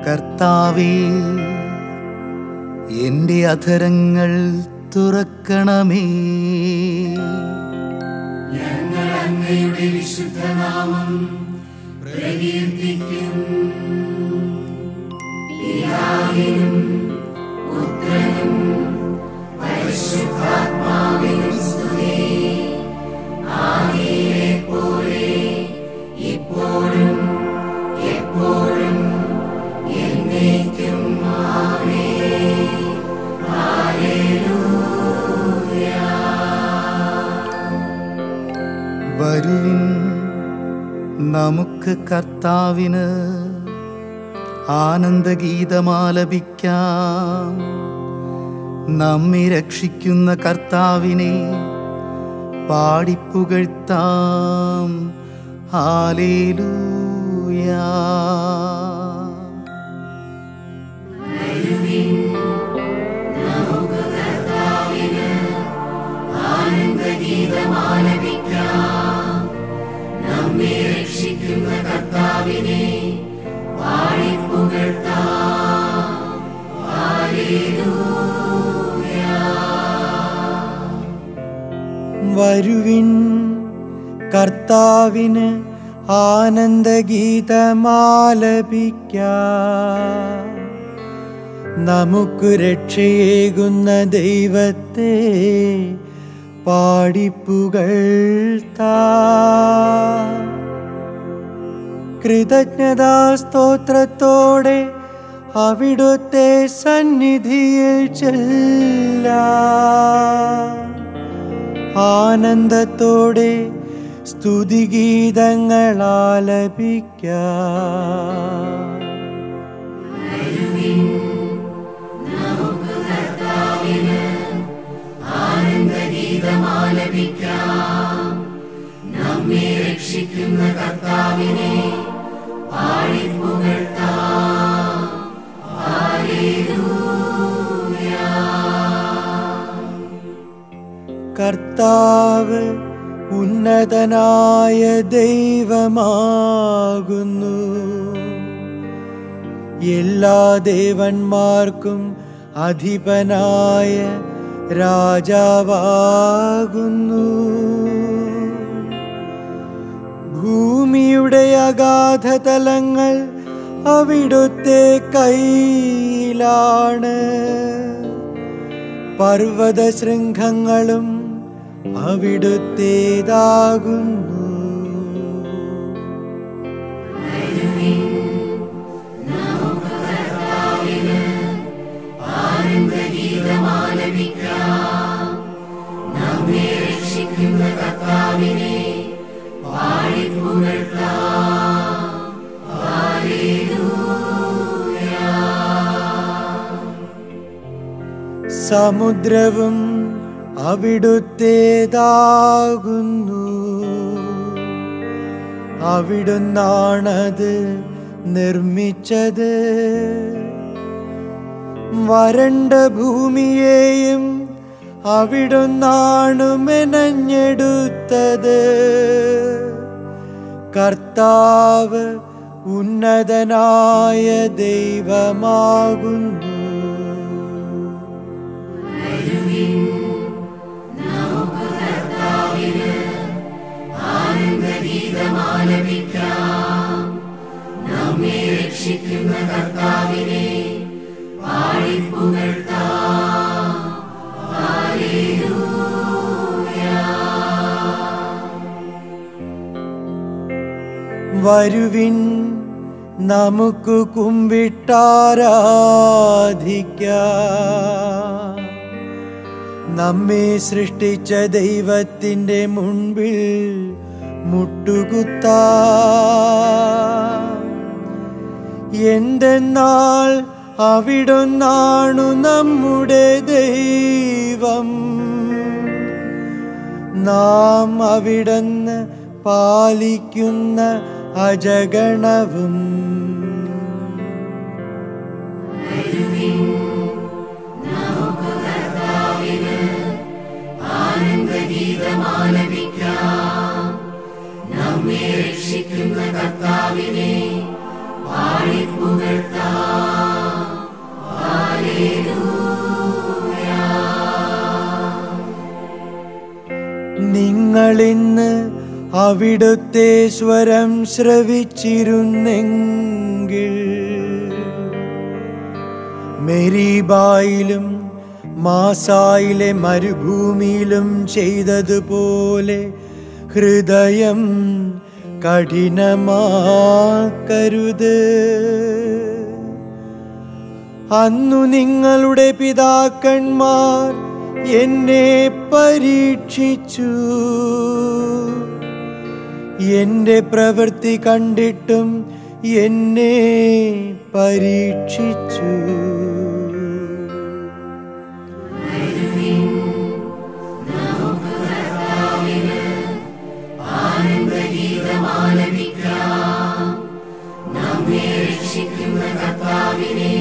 കർത്താവേ എൻ്റെ അധരങ്ങൾ തുറക്കണമേ ഞങ്ങൾ അങ്ങയുടെ വിശുദ്ധനാമം പ്രകീർത്തിക്കും പിതാവിനും പുത്രനും പരിശുദ്ധാത്മാവിനും സ്തുതി ആദിയിലെ പോലെ ഇപ്പോഴും എപ്പോഴും എന്നേക്കും ആമേൻ. വരുവിൻ നമുക്ക് കർത്താവിന് ആനന്ദഗീതമാലപിക്കാം നമ്മെ രക്ഷിക്കുന്ന കർത്താവിനെ പാടിപ്പുകഴ്ത്താം ഹാലേലൂയാ ആനന്ദഗീതമാലപിക്കാം നമ്മെ രക്ഷിക്കുന്ന കർത്താവിനെ പാടിപ്പുകഴ്ത്താം വരുവിൻ കർത്താവിന് ആനന്ദഗീതമാലപിക്കാം നമുക്ക് രക്ഷയേകുന്ന ദൈവത്തെ പാടിപ്പുകഴ്ത്താ കൃതജ്ഞതാസ്തോത്രത്തോടെ അവിടുത്തെ സന്നിധിയിൽ ചെല്ലാ ആനന്ദത്തോടെ സ്തുതിഗീതങ്ങൾ ആലപിക്കാം ആനന്ദഗീതമാലപിക്കാം നമ്മെ രക്ഷിക്കുന്ന കർത്താവിനെ പാടിപ്പുകഴ്ത്താം കർത്താവ് ഉന്നതനായ ദൈവമാകുന്നു എല്ലാ ദേവന്മാർക്കും അധിപനായ രാജാവാകുന്നു ഭൂമിയുടെ അഗാധതലങ്ങൾ അവിടുത്തെ കയ്യിലാണ് പർവ്വത ശൃംഖങ്ങളും അവിടുത്തേതാകുന്നു ആനന്ദഗീതമാലപിക്കാം നമ്മെ രക്ഷിക്കുന്ന കർത്താവിനെ പാടിപ്പുകഴ്ത്താം സമുദ്രവും അവിടുത്തേതാകുന്നു അവിടുന്നാണത് നിർമ്മിച്ചത് വരണ്ട ഭൂമിയെയും അവിടുന്നാണ് മെനഞ്ഞെടുത്തത് കർത്താവ് ഉന്നതനായ ദൈവമാകുന്നു ആനന്ദഗീതമാലപിക്കാം നമ്മെ രക്ഷിക്കുന്ന കർത്താവിനെ പാടിപ്പുകഴ്ത്താം വരുവിൻ നമുക്ക് കുമ്പിട്ടാരാധിക്കാം നമ്മെ സൃഷ്ടിച്ച ദൈവത്തിൻ്റെ മുൻപിൽ മുട്ടുകുത്താ എന്തെന്നാൽ അവിടൊന്നാണു നമ്മുടെ ദൈവം നാം അവിടുന്ന് പാലിക്കുന്ന അജഗണവും ആനന്ദഗീതമാലപിക്കാം നമ്മെ രക്ഷിക്കുന്ന കർത്താവിനെ പാടിപ്പുകഴ്ത്താം നിങ്ങളിന്ന് അവിടുത്തെ സ്വരം ശ്രവിച്ചിരുന്നെങ്കിൽ മെരീബായിലും മാസായിലെ മരുഭൂമിയിലും ചെയ്തതുപോലെ ഹൃദയം കഠിനമാക്കരുത് അന്നു നിങ്ങളുടെ പിതാക്കന്മാർ എന്നെ പരീക്ഷിച്ചു എന്റെ പ്രവൃത്തി കണ്ടിട്ടും എന്നെ പരീക്ഷിച്ചു നമ്മെ രക്ഷിക്കുന്ന കർത്താവിനെ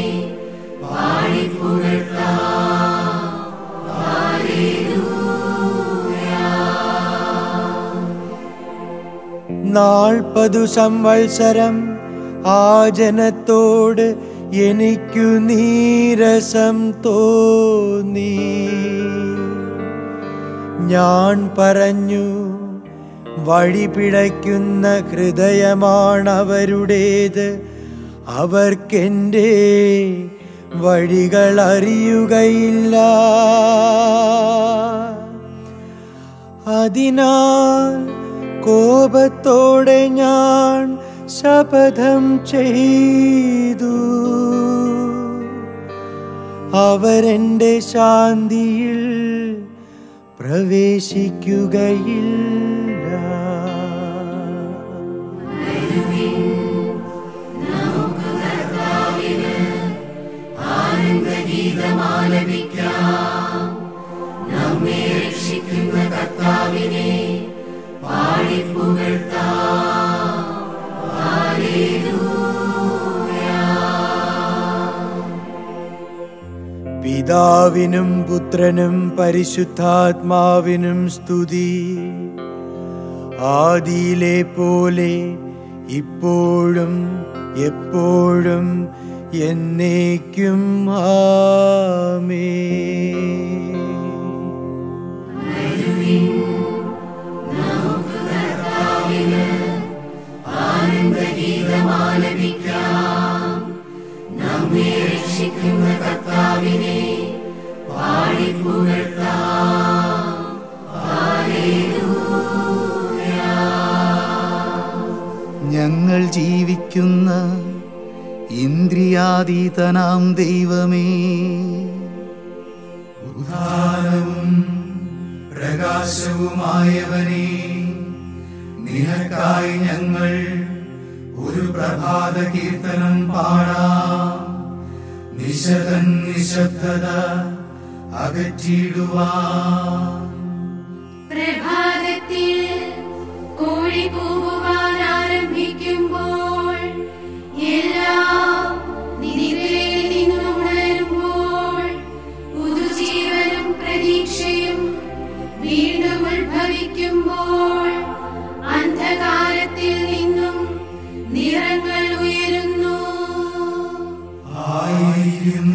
നാൽപ്പതു സംവത്സരം ആ ജനത്തോട് എനിക്കു നീരസം തോന്നി ഞാൻ പറഞ്ഞു വഴി പിഴയ്ക്കുന്ന ഹൃദയമാണവരുടേത് അവർക്കെൻ്റെ വഴികൾ അറിയുകയില്ല അതിനാൽ കോപത്തോടെ ഞാൻ ശപഥം ചെയ്തു അവരെന്റെ ശാന്തിയിൽ പ്രവേശിക്കുകയില്ല നമ്മെ രക്ഷിക്കുന്ന കർത്താവിനെ പിതാവിനും പുത്രനും പരിശുദ്ധാത്മാവിനും സ്തുതി ആദിയിലെ പോലെ ഇപ്പോഴും എപ്പോഴും എന്നേക്കും ആമേ നമ്മെ രക്ഷിക്കുന്ന കർത്താവിനെ ഞങ്ങൾ ജീവിക്കുന്ന ഇന്ദ്രിയാതീതനാം ദൈവമേ ഉദാരവും പ്രകാശവുമായവനെ നിനക്കായി ഞങ്ങൾ ഒരു പ്രഭാത കീർത്തനം പാടാം നിശതൻ നിശബ്ദത അകറ്റിയിടുവാൻ പ്രഭാതത്തിൽ കോഴി കൂവുവാൻ ആരംഭിക്കുമ്പോൾ എല്ലാം നിദ്രയിൽ നിന്ന് ഉണരുമ്പോൾ പുതുജീവനും പ്രതീക്ഷയും വീണ്ടും ഉത്ഭവിക്കുമ്പോൾ അന്ധകാരത്തിൽ നിന്നും നിറങ്ങൾ ഉയരുന്നു ആയിരിക്കുന്ന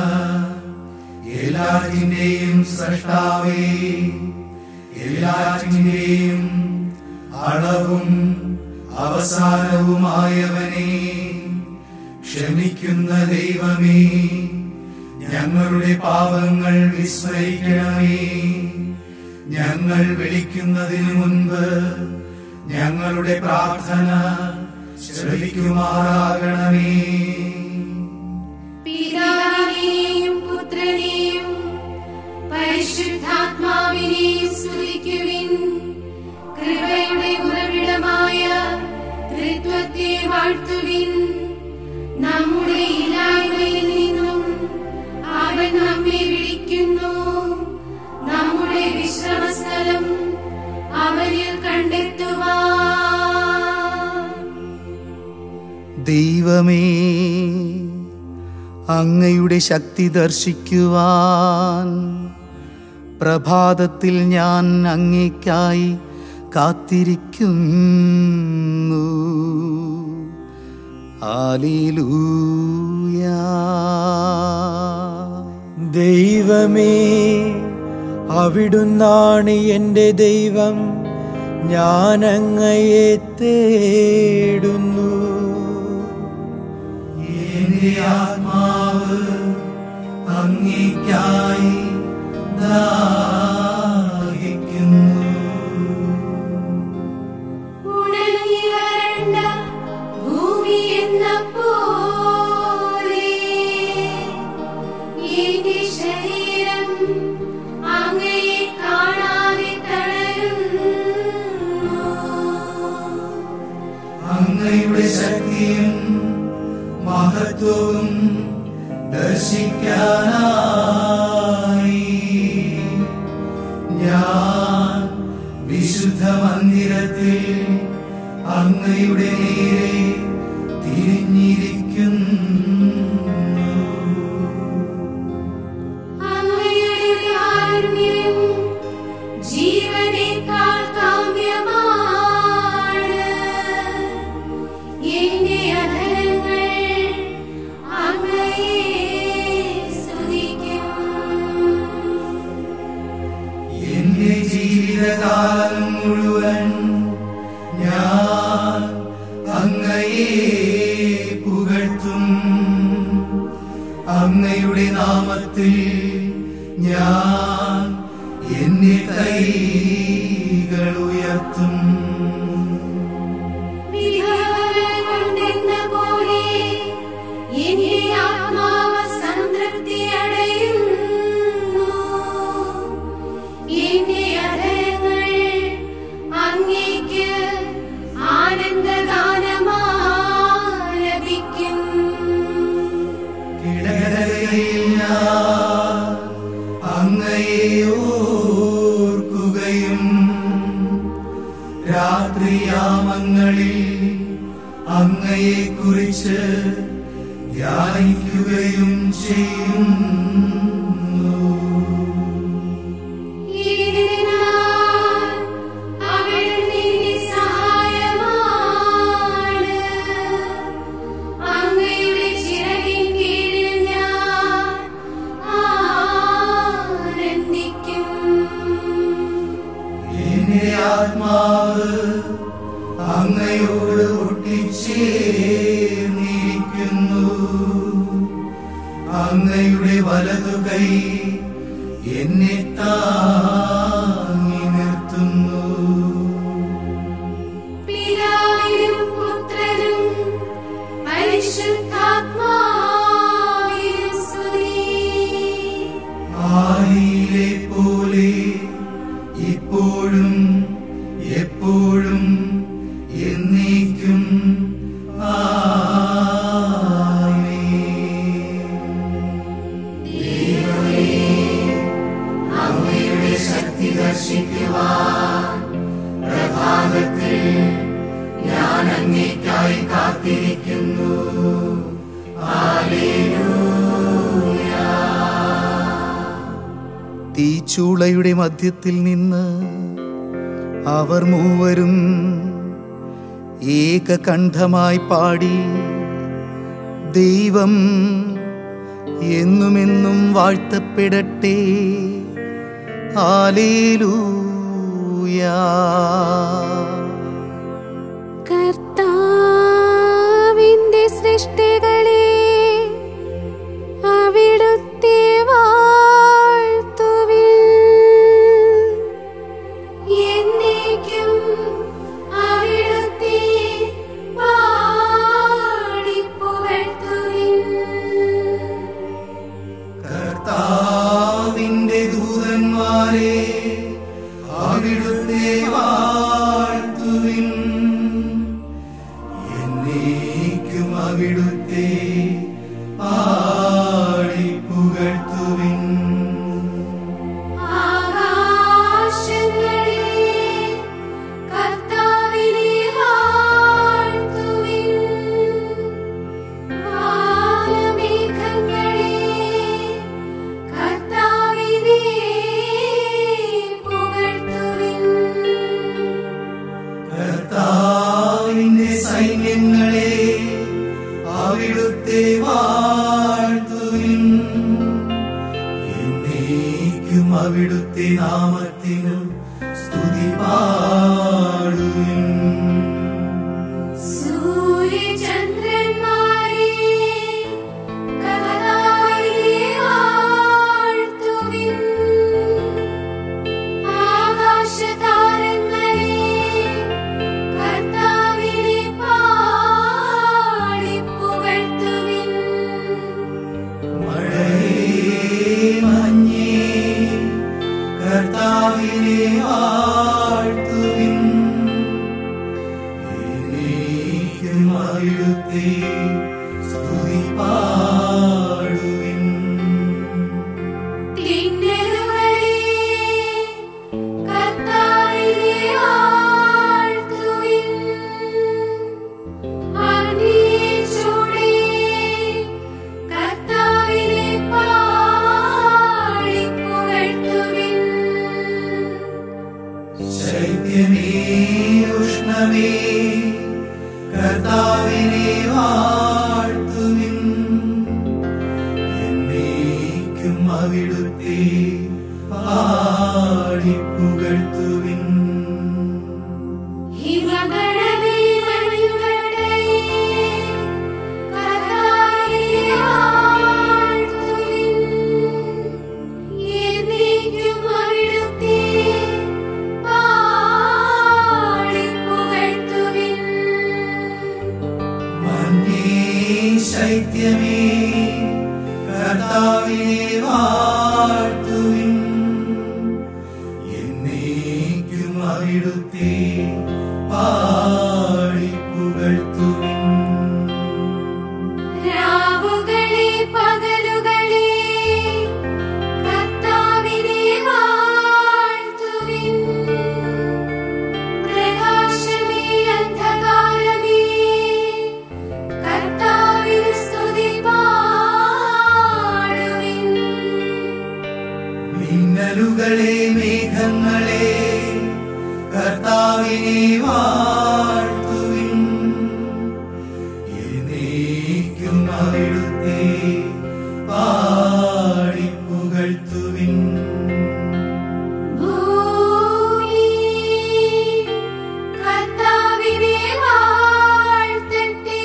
എല്ലാറ്റിന്റെയും സൃഷ്ടാവേ എല്ലാറ്റിന്റെയും അളവും അവസാനവുമായവനെ ക്ഷമിക്കുന്ന ദൈവമേ ഞങ്ങളുടെ പാപങ്ങൾ വിസ്മരിക്കണമേ ഞങ്ങൾ വിളിക്കുന്നതിന് മുൻപ് ഞങ്ങളുടെ പ്രാർത്ഥന ശ്രവിക്കുമാറാകണമേ പിതാവിനെയും പുത്രനെയും പരിശുദ്ധാത്മാവിനെയും സ്തുതിക്കുവിൻ കൃപയുടെ ഉറവിടമായ ത്രിത്വത്തെ വാഴ്ത്തുവിൻ നമ്മുടെ ഇല്ലായ്മയിൽ നിന്നും അവൻ നമ്മെ വിളിക്കുന്നു നമ്മുടെ വിശ്രമസ്ഥലം അവനിൽ കണ്ടെത്തുവാൻ ദൈവമേ അങ്ങയുടെ ശക്തി ദർശിക്കുവാൻ പ്രഭാതത്തിൽ ഞാൻ അങ്ങേക്കായി കാത്തിരിക്കുന്നു ആലിലൂയ ദൈവമേ അവിടുന്നാണ് എൻ്റെ ദൈവം ഞാൻ അങ്ങയെ തേടുന്നു എന്റെ ആത്മാവ് അങ്ങേക്കായി ദാഹിക്കുന്നു ഉണങ്ങി വരണ്ട ഭൂമി എന്ന പോലെ എന്റെ ശരീരം അങ്ങയെ കാണാതെ തളരുന്നു അങ്ങയുടെ ശക്തിയും മഹത്വവും ദർശിക്കാനായി ഞാൻ വിശുദ്ധ മന്ദിരത്തിൽ അങ്ങയുടെ നേരെ തിരിഞ്ഞിരിക്കുന്നു അങ്ങയുടെ കാരുണ്യം ജീവനേക്കാൾ കാമ്യമാണ് എന്റെ അധരങ്ങൾ അങ്ങയെ സ്തുതിക്കും എന്റെ ജീവിതകാലം മുഴുവൻ ഞാൻ അങ്ങയെ പുകഴ്ത്തും അങ്ങയുടെ നാമത്തിൽ ഞാൻ എന്റെ കൈകൾ ഉയർത്തും വിധവകൾ കൊണ്ടെന്ന പോലെ എന്റെ ആത്മാവ് സംതൃപ്തി അടയുന്നു എന്റെ അധരങ്ങൾ അങ്ങേക്ക് ആനന്ദഗാനമാലപിക്കും കിടകരയിൽ ഞാൻ അങ്ങയെ ഓർക്കുകയും രാത്രിയാമങ്ങളിൽ അങ്ങയെ കുറിച്ച് ധ്യാനിക്കുകയും ചെയ്യും ഇതിനാൽ അവിടുന്ന് എന്റെ സഹായമാണ് അങ്ങയുടെ ചിറകിൻ കീഴിൽ ഞാൻ ആനന്ദിക്കും എന്റെ ആത്മാവ് അങ്ങയോട് ഒട്ടിച്ചേർന്നിരിക്കുന്നു അങ്ങയുടെ വലതു കൈ എന്നെ താങ്ങി നിർത്തുന്നു പിതാവിനും പുത്രനും പരിശുദ്ധാത്മാവിനും സ്തുതി ആദിയിലെ പോലെ ഇപ്പോഴും എപ്പോഴും എന്നേക്കും അങ്ങയുടെ ശക്തി ദർശിക്കുവാൻ പ്രഭാതത്തിൽ ഞാൻ അങ്ങേക്കായി കാത്തിരിക്കുന്നു തീച്ചൂളയുടെ മധ്യത്തിൽ നിന്ന് അവർ മൂവരും ഏകകണ്ഠമായി പാടി ദൈവം എന്നുമെന്നും വാഴ്ത്തപ്പെടട്ടെ ആലേലൂയാ കർത്താവിന്റെ സൃഷ്ടികളെ അവിടുത്തെ വാഴ്ത്തുവിൻ എന്നേക്കും അവിടുത്തെ പാടിപ്പുകഴ്ത്തുവിൻ കർത്താവിന്റെ ദൂതന്മാരെ അവിടുത്തെ വാഴ്ത്തുവിൻ എന്നേക്കും അവിടുത്തെ പാടി പുകഴ്ത്തുവിൻ ആകാശങ്ങളെ കർത്താവിനെ വാഴ്ത്തുവിൻ വാനമേഘങ്ങളെ കർത്താവിനെ പുകഴ്ത്തുവിൻ കർത്താവിന്റെ സൈന്യങ്ങളെ അവിടുത്തെ വാഴ്ത്തുവിൻ എന്നേക്കും അവിടുത്തെ നാമത്തിനു സ്തുതി പാടുവിൻ അവിടുത്തെ പാടിപ്പുകഴ്ത്തുവിൻ ഹിമഗണമേ മഞ്ഞുകട്ടയേ കർത്താവേ വാഴ്ത്തുവിൻ എന്നേക്കും അവിടുത്തെ പാടിപ്പുകഴ്ത്തുവിൻ മഞ്ഞേ ശൈത്യമേ കർത്താവിനെ വാഴ്ത്തുവിൻ എന്നേക്കും അവിടുത്തെ പാടിപ്പുകഴ്ത്തുവിൻ രാവുകളെ പകലുകളെ കർത്താവിനെ വാഴ്ത്തുവിൻ പ്രകാശമേ അന്ധകാരമേ കർത്താവിന് സ്തുതി പാടുവിൻ മിന്നലുകളെ മേഘങ്ങളെ കർത്താവിനെ വാഴ്ത്തുവിൻ എന്നേക്കും അവിടുത്തെ പാടിപ്പുകഴ്ത്തുവിൻ ഭൂമി കർത്താവിനെ വാഴ്ത്തട്ടെ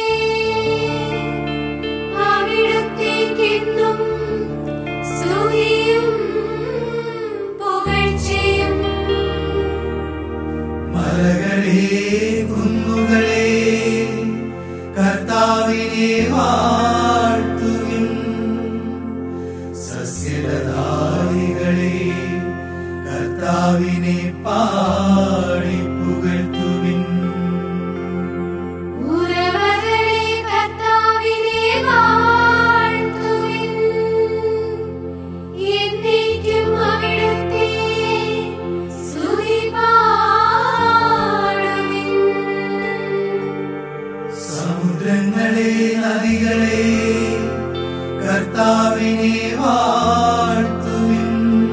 അവിടുത്തേക്കെന്നും സ്തുതിയും പുകഴ്ചയും മലകളെ കുന്നുകളെ കർത്താവിനെ വാഴ്ത്തുവിൻ സസ്യലതാദികളെ കർത്താവിനെ പാടിപ്പുകഴ്ത്തുവിൻ ഉറവകളെ കർത്താവിനെ വാഴ്ത്തുവിൻ എന്നേക്കും അവിടുത്തെ സ്തുതി പാടുവിൻ സമുദ്രങ്ങളെ നദികളെ കർത്താവിനെ വാഴ്ത്തുവിൻ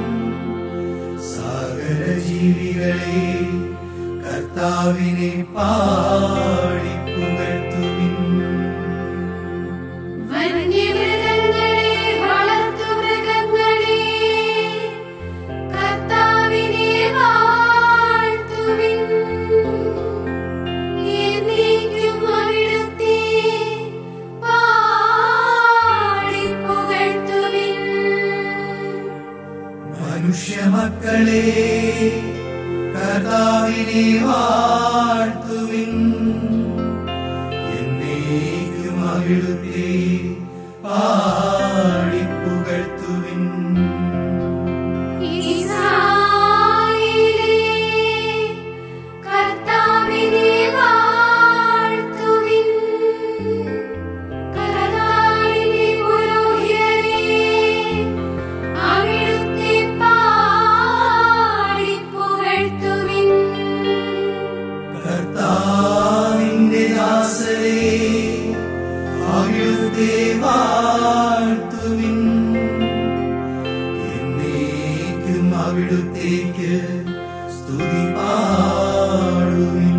സാഗരജീവികളെ കർത്താവിനെ പാടിപ്പുകഴ്ത്തുവിൻ വന്യമൃഗങ്ങളെ വളർത്തുമൃഗങ്ങളെ കർത്താവിനെ വാഴ്ത്തുവിൻ എന്നേക്കും അവിടുത്തെ പാടിപ്പുകഴ്ത്തുവിൻ മനുഷ്യമക്കളെ കർത്താവിനെ വാഴ്ത്തുവിൻ എന്നേക്കും അവിടുത്തെ പാടിപ്പുകഴ്ത്തുവിൻ ഇസ്രായേലേ കർത്താവിനെ വാഴ്ത്തുവിൻ കർത്താവിനെ പുരോഹിതരേ അവിടുത്തെ പാടിപ്പുകഴ്ത്തുവിൻ കർത്താവിന്റെ ദാസരെ അവിടുത്തെ വാഴ്ത്തുവിൻ എന്നേക്കും അവിടുത്തേക്ക് സ്തുതി പാടുവിൻ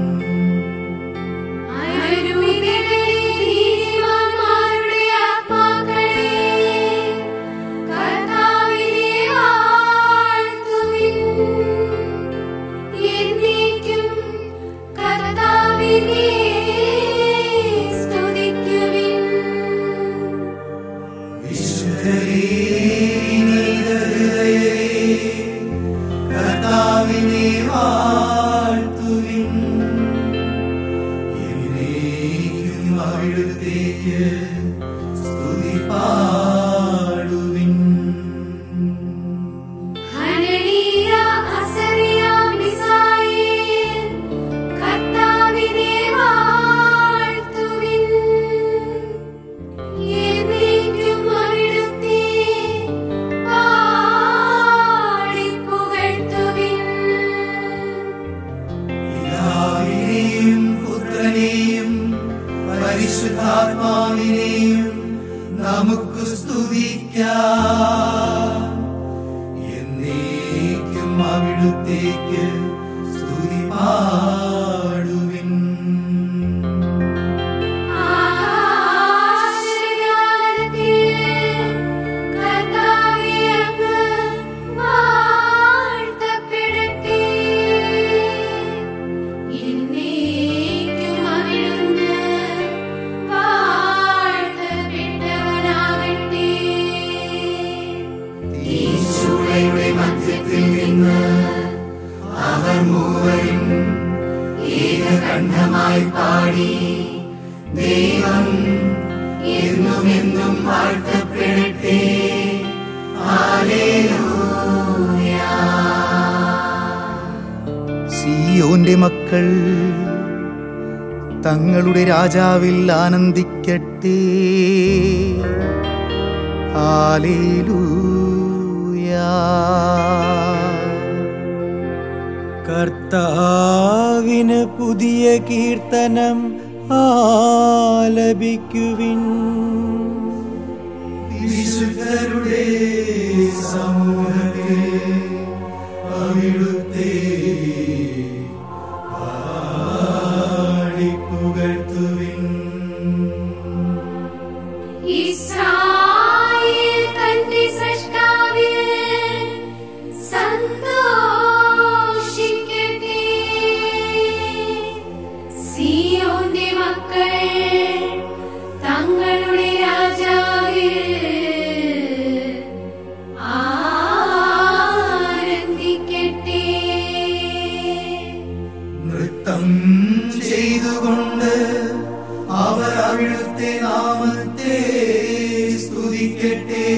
അരുവികളെ നീതിമാന്മാരുടെ ആത്മാക്കളെ കർത്താവിനെ വാഴ്ത്തുവിൻ എന്നേക്കും കർത്താവിനെ സ്തുതിക്കുവിൻ വിശുദ്ധരേ വിനീതഹൃദയരേ, കർത്താവിനെ വാഴ്ത്തുവിൻ എന്നേക്കും അവിടുത്തേക്ക് സ്തുതി പാടുവിൻ ഹനനീയ അസറിയ മിസായേൽ കർത്താവിനെ വാഴ്ത്തുവിൻ എന്നേക്കും അവിടുത്തെ പാടിപ്പുകഴ്ത്തുവിൻ പിതാവിനെയും പുത്രനെയും പരിശുദ്ധാത്മാവിനെയും നമുക്ക് സ്തുതിക്കാം എന്നേക്കും അവിടുത്തേക്ക് സ്തുതി പാടുവിൻ ആശ്രയാലത്തിൽ കർത്താവിനെ വാഴ്ത്തപ്പെടട്ടെ സിയോന്റെ മക്കൾ തങ്ങളുടെ രാജാവിൽ ആനന്ദിക്കട്ടെ ആലേലൂയാ കർത്താവിന് പുതിയ കീർത്തനം ആലപിക്കുവിൻ വിശുദ്ധരുടെ സമൂഹത്തിൽ അവിടുത്തെ പാടിപ്പുകഴ്ത്തുവിൻ ഇസ്രായേൽ തന്റെ സൃഷ്ടാവിൽ സന്തോഷിക്കട്ടെ സിയോന്റെ മക്കൾ തങ്ങളുടെ രാജാവിൽ ആനന്ദിക്കട്ടെ നൃത്തം ചെയ്തുകൊണ്ട് അവർ അവിടുത്തെ നാമത്തെ സ്തുതിക്കട്ടെ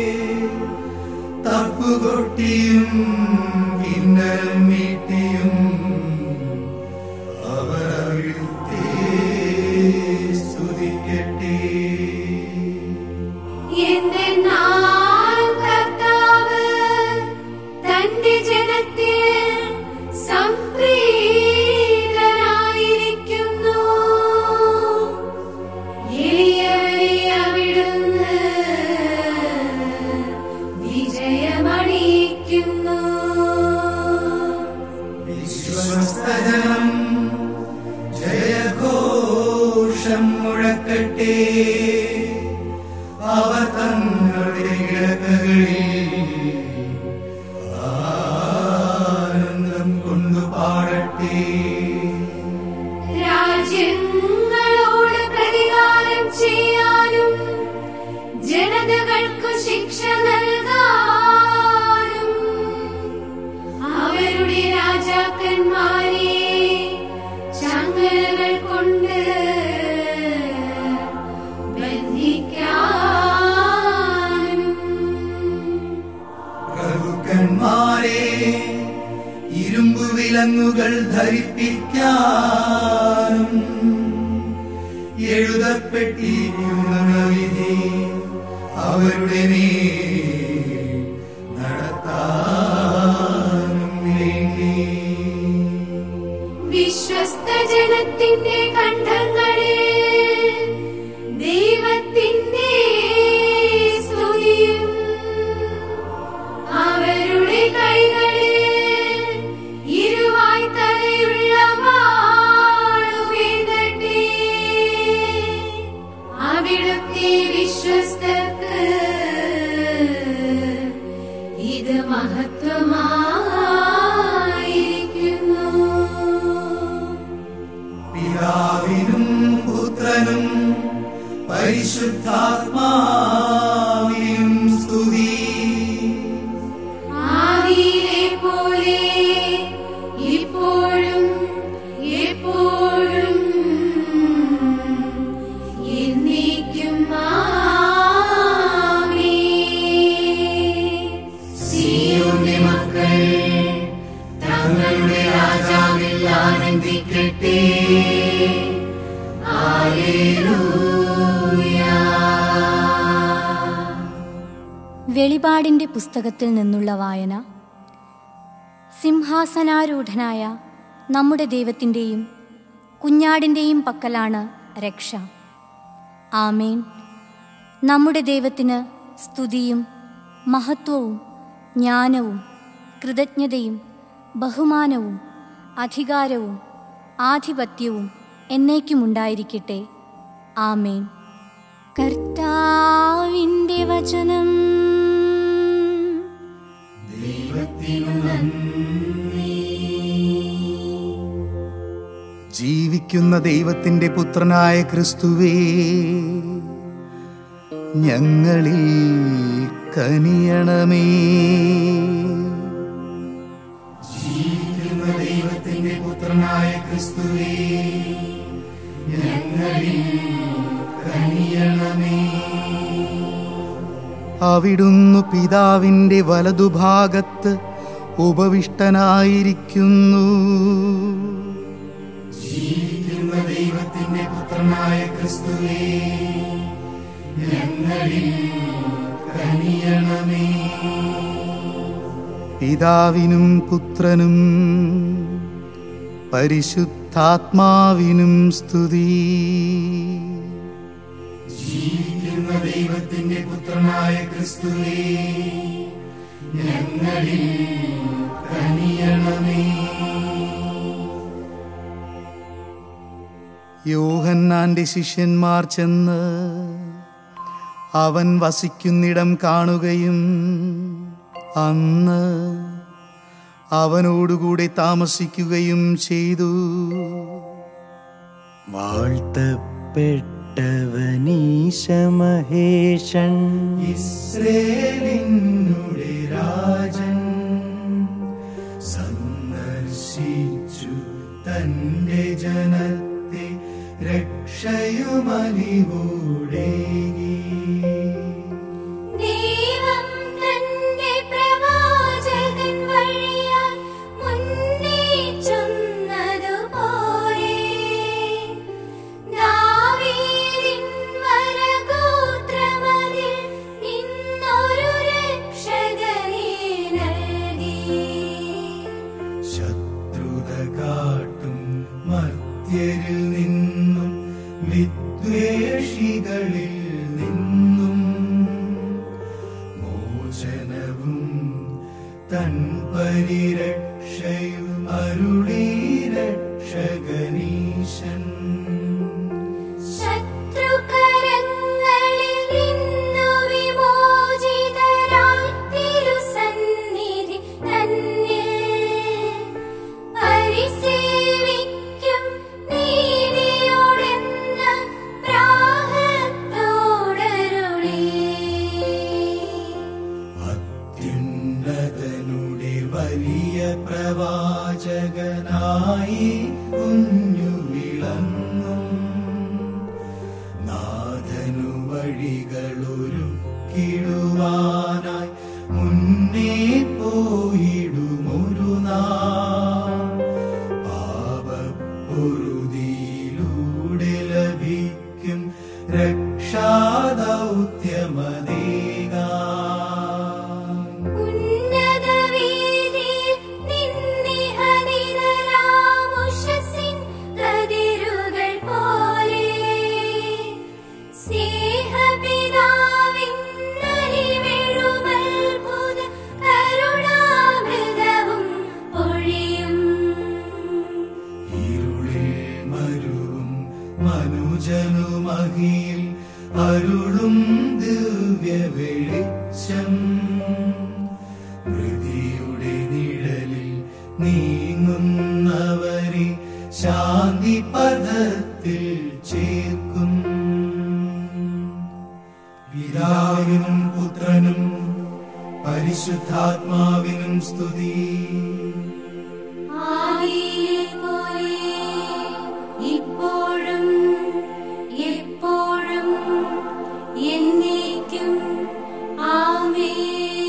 തപ്പുകൊട്ടിയും കിന്നരം മീട്ടിയും അവർ അവിടുത്തെ സ്തുതിക്കട്ടെ എന്തെന്നാൽ കർത്താവ് തന്റെ ജനത്തിൽ സംപ്രീതനായിരിക്കുന്നു എളിയവരെ അവിടുന്ന് വിജയമണിയിക്കുന്നു വിശ്വസ്തജനം ജയഘോഷം മുഴക്കട്ടെ അവർ തങ്ങളുടെ കിടക്കകളിൽ ആനന്ദം കൊണ്ടു പാടട്ടെ രാജ്യങ്ങളോട് പ്രതികാരം ചെയ്യാനും ജനതകൾക്കു ശിക്ഷ നൽകാനും അവരുടെ രാജാക്കന്മാരെ ചങ്ങലകൾ കൊണ്ട് ബന്ധിക്കാനും പ്രഭുക്കന്മാരെ ഇരുമ്പു വിലങ്ങുകൾ ധരിപ്പിക്കാനും എഴുതപ്പെട്ടിരിക്കുന്ന വിധി അവരുടെ മേൽ നടത്താനും വേണ്ടി വിശ്വസ്ത ജനത്തിന്റെ കണ്ഠങ്ങളിൽ ദൈവത്തിന്റെ സ്തുതിയും അവരുടെ കൈകളിൽ ഇരുവായ് തലയുള്ള വാളുവേന്തട്ടെ അവിടുത്തെ വിശ്വസ്തർക്ക് ഇത് മഹത്വമായിരിക്കുന്നു പിതാവിനും പുത്രനും പരിശുദ്ധാത്മാവിനും സ്തുതി ആദിയിലെ പോലെ ഇപ്പോഴും എപ്പോഴും എന്നേക്കും ആമേൻ. സിയോന്റെ മക്കൾ തങ്ങളുടെ രാജാവിൽ ആനന്ദിക്കട്ടെ വെളിപാടിന്റെ പുസ്തകത്തിൽ നിന്നുള്ള വായന സിംഹാസനാരൂഢനായ നമ്മുടെ ദൈവത്തിൻ്റെയും കുഞ്ഞാടിൻ്റെയും പക്കലാണ് രക്ഷ ആമേൻ നമ്മുടെ ദൈവത്തിന് സ്തുതിയും മഹത്വവും ജ്ഞാനവും കൃതജ്ഞതയും ബഹുമാനവും അധികാരവും ആധിപത്യവും എന്നേക്കുമുണ്ടായിരിക്കട്ടെ ആമേൻ കർത്താവിൻ്റെ വചനം ജീവിക്കുന്ന ദൈവത്തിന്റെ പുത്രനായ ക്രിസ്തുവേ ഞങ്ങളിൽ കനിയണമേ ജീവിക്കുന്ന ദൈവത്തിന്റെ പുത്രനായ ക്രിസ്തുവേ ഞങ്ങളിൽ കനിയണമേ അവിടുന്നു പിതാവിൻ്റെ വലതുഭാഗത്ത് ഉപവിഷ്ടനായിരിക്കുന്നു ജീവിക്കുന്ന ദൈവത്തിന്റെ പുത്രനായ ക്രിസ്തുവേ ഞങ്ങളിൽ കനിയണമേ പിതാവിനും പുത്രനും പരിശുദ്ധാത്മാവിനും സ്തുതി ജീവിക്കുന്ന ദൈവത്തിന്റെ പുത്രനായ ക്രിസ്തുവേ ഞങ്ങളിൽ കനിയണമേ യോഹന്നാന്റെ ശിഷ്യന്മാർ ചെന്ന് അവൻ വസിക്കുന്നിടം കാണുകയും അന്ന് അവനോടുകൂടെ താമസിക്കുകയും ചെയ്തു വാഴ്ത്തപ്പെട്ടവനീശമഹേഷൻ ഇസ്രേലിനുടെ രാജൻ സന്ദർശിച്ചു തന്റെ ജനത്തെ രക്ഷയുമലിവൂടേകി ദൈവം തന്റെ പ്രവാചകൻ വഴിയാൽ മുന്നേ ചൊന്നതുപോലെ ദാവീദിൻ വരഗോത്രമതിൽ നിന്നൊരു രക്ഷകനെ നൽകി ശത്രുത കാട്ടും മർത്യരിൽ നിന്നും വിദ്വേഷികളിൽ നിന്നും മോചനവും തൻ പരിരക്ഷയും അരുളി രക്ഷകനീശൻ ശത്രുകരങ്ങളിൽ നിന്നു വിമോചിതരായി തിരുസന്നിധി തന്നിൽ പരിസേവിക്കും നീതിയോടെന്ന പ്രാഹത്തോടരുളി അത്യുന്നതനുടെ വലിയ പ്രവാചകനായി കുഞ്ഞു വിളങ്ങും നാഥനു വഴികളൊരുക്കിടുവാനായി മുന്നേ പോയിടുമൊരു നാൾ പാപപ്പൊറുതിയിലൂടെ ലഭിക്കും രക്ഷാദൗത്യമതേകാ ഉന്നതവീതിയിൽ നിന്നിഹ നിരരാമുഷസിൻ കതിരുകൾ പോലെ സ്നേഹപിതാവിൻ നലിവെഴുമത്ഭുത കരുണാമൃതവും പൊഴിയും ഇരുളിൽ മരുവും മനുജനുമഹിയിൽ അരുളും ദിവ്യ വെളിച്ചം മൃതിയുടെ നിഴലിൽ നീങ്ങുന്നവരെ ശാന്തി പദത്തിൽ ചേർക്കും പിതാവിനും പുത്രനും പരിശുദ്ധാത്മാവിനും സ്തുതി ആദിയിലെ പോലെ ഇപ്പോഴും എപ്പോഴും എന്നേക്കും ആമേൻ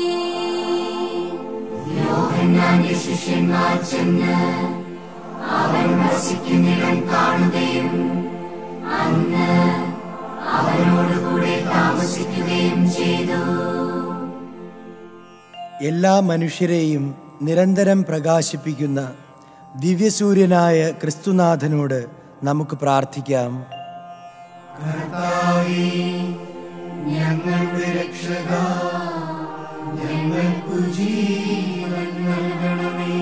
യോഹന്നാന്റെ ശിഷ്യന്മാർ ചെന്ന് അവൻ വസിക്കുന്നിടം കാണുകയും അന്ന് അവനോടുകൂടെ താമസിക്കുകയും ചെയ്തു എല്ലാ മനുഷ്യരെയും നിരന്തരം പ്രകാശിപ്പിക്കുന്ന ദിവ്യസൂര്യനായ ക്രിസ്തുനാഥനോട് നമുക്ക് പ്രാർത്ഥിക്കാം കർത്താവേ ഞങ്ങളുടെ രക്ഷക ഞങ്ങൾക്കു ജീവൻ നൽകണമേ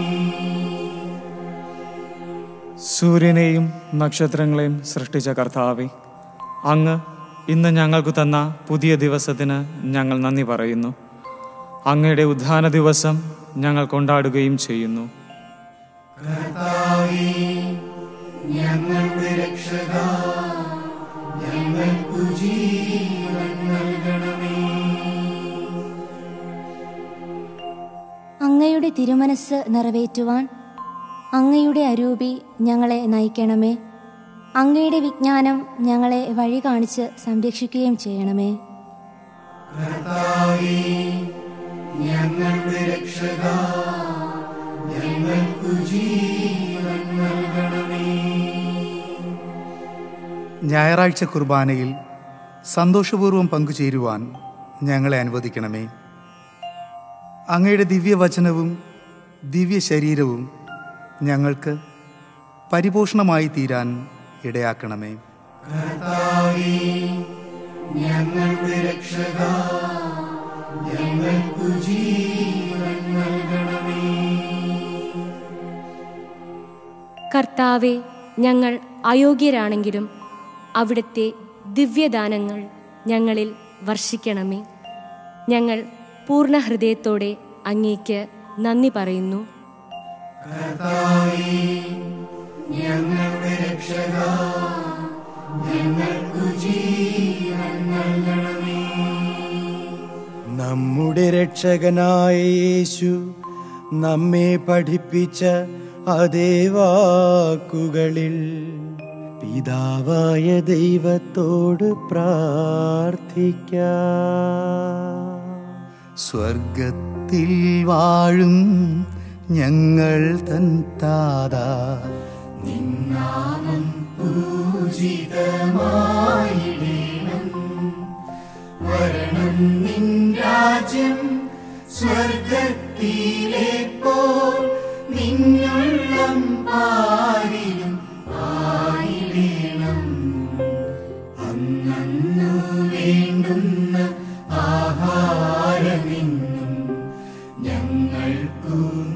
സൂര്യനെയും നക്ഷത്രങ്ങളെയും സൃഷ്ടിച്ച കർത്താവെ അങ്ങ് ഇന്ന് ഞങ്ങൾക്ക് തന്ന പുതിയ ദിവസത്തിന് ഞങ്ങൾ നന്ദി പറയുന്നു അങ്ങയുടെ ഉദ്ധാന ദിവസം ഞങ്ങൾ കൊണ്ടാടുകയും ചെയ്യുന്നു കർത്താവേ ഞങ്ങളുടെ രക്ഷക ഞങ്ങൾക്കു ജീവൻ നൽകണമേ അങ്ങയുടെ തിരുമനസ് നിറവേറ്റുവാൻ അങ്ങയുടെ അരൂപി ഞങ്ങളെ നയിക്കണമേ അങ്ങയുടെ വിജ്ഞാനം ഞങ്ങളെ വഴി കാണിച്ച് സംരക്ഷിക്കുകയും ചെയ്യണമേ കർത്താവേ കർത്താവേ ഞങ്ങളുടെ രക്ഷക ഞങ്ങൾക്കു ജീവൻ നൽകണമേ ഞായറാഴ്ച കുർബാനയിൽ സന്തോഷപൂർവ്വം പങ്കുചേരുവാൻ ഞങ്ങളെ അനുവദിക്കണമേ അങ്ങയുടെ ദിവ്യവചനവും ദിവ്യ ശരീരവും ഞങ്ങൾക്ക് പരിപോഷണമായി തീരാൻ ഇടയാക്കണമേ കർത്താവേ ഞങ്ങളുടെ രക്ഷക ഞങ്ങൾക്കു ജീവൻ നൽകണമേ കർത്താവെ ഞങ്ങൾ അയോഗ്യരാണെങ്കിലും അവിടുത്തെ ദിവ്യദാനങ്ങൾ ഞങ്ങളിൽ വർഷിക്കണമേ ഞങ്ങൾ പൂർണ്ണ ഹൃദയത്തോടെ അങ്ങേക്ക് നന്ദി പറയുന്നു കർത്താവേ ഞങ്ങളുടെ രക്ഷക ഞങ്ങൾക്കു ജീവൻ നൽകണമേ നമ്മുടെ രക്ഷകനായ യേശു നമ്മെ പഠിപ്പിച്ച അതേ വാക്കുകളിൽ പിതാവായ ദൈവത്തോട് പ്രാർത്ഥിക്കാം സ്വർഗത്തിൽ വാഴും ഞങ്ങൾ തൻ താതാ നിന്നാമം പൂജിതമായിടേണം വരണം നിൻ രാജ്യം സ്വർഗത്തിലെ പോൽ നിന്നുള്ളം പാരിലും ആയിടേണം അന്നു വേണ്ടുന്ന ആഹാരമെന്നും ഞങ്ങൾക്കു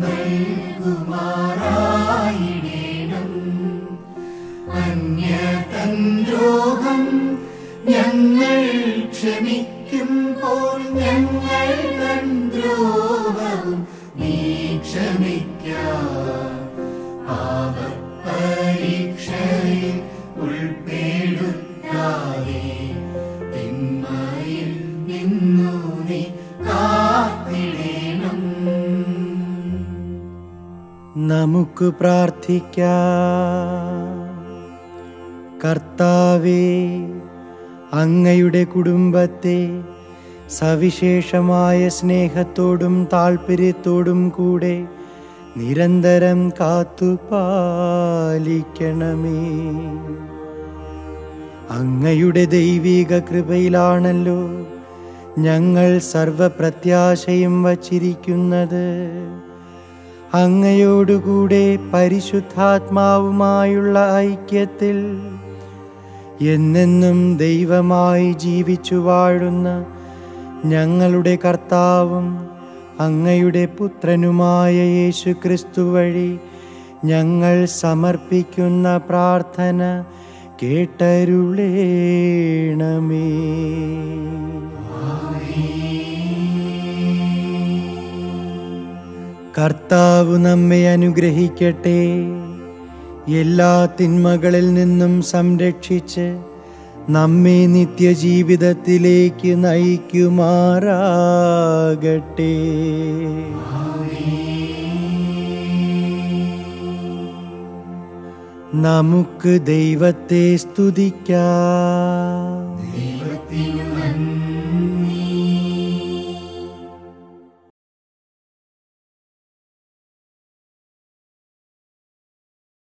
നൽകുമാറായിടേണം അന്യതൻ ദ്രോഹം ഞങ്ങൾ ക്ഷമിക്കുമ്പോൾ ഞങ്ങൾ തൻ ദ്രോഹവും നീ ക്ഷമിക്കാം പാപപരീക്ഷയിൽ ഉൾപ്പെടുത്താതെ തിന്മയിൽ നിന്നു നീ കാത്തിടേണം നമുക്ക് പ്രാർത്ഥിക്കാം കർത്താവേ അങ്ങയുടെ കുടുംബത്തെ സവിശേഷമായ സ്നേഹത്തോടും താല്പര്യത്തോടും കൂടെ നിരന്തരം കാത്തുപാലിക്കണമേ അങ്ങയുടെ ദൈവിക കൃപയിലാണല്ലോ ഞങ്ങൾ സർവപ്രത്യാശയും വച്ചിരിക്കുന്നത് അങ്ങയോടുകൂടെ പരിശുദ്ധാത്മാവുമായുള്ള ഐക്യത്തിൽ എന്നെന്നും ദൈവമായി ജീവിച്ചു വാഴുന്ന ഞങ്ങളുടെ കർത്താവും അങ്ങയുടെ പുത്രനുമായ യേശു ക്രിസ്തു വഴി ഞങ്ങൾ സമർപ്പിക്കുന്ന പ്രാർത്ഥന കേട്ടരുളേണമേ കർത്താവ് നമ്മെ അനുഗ്രഹിക്കട്ടെ എല്ലാ തിന്മകളിൽ നിന്നും സംരക്ഷിച്ച് നമ്മെ നിത്യജീവിതത്തിലേക്ക് നയിക്കുമാറാകട്ടെ നമുക്ക് ദൈവത്തെ സ്തുതിക്കാം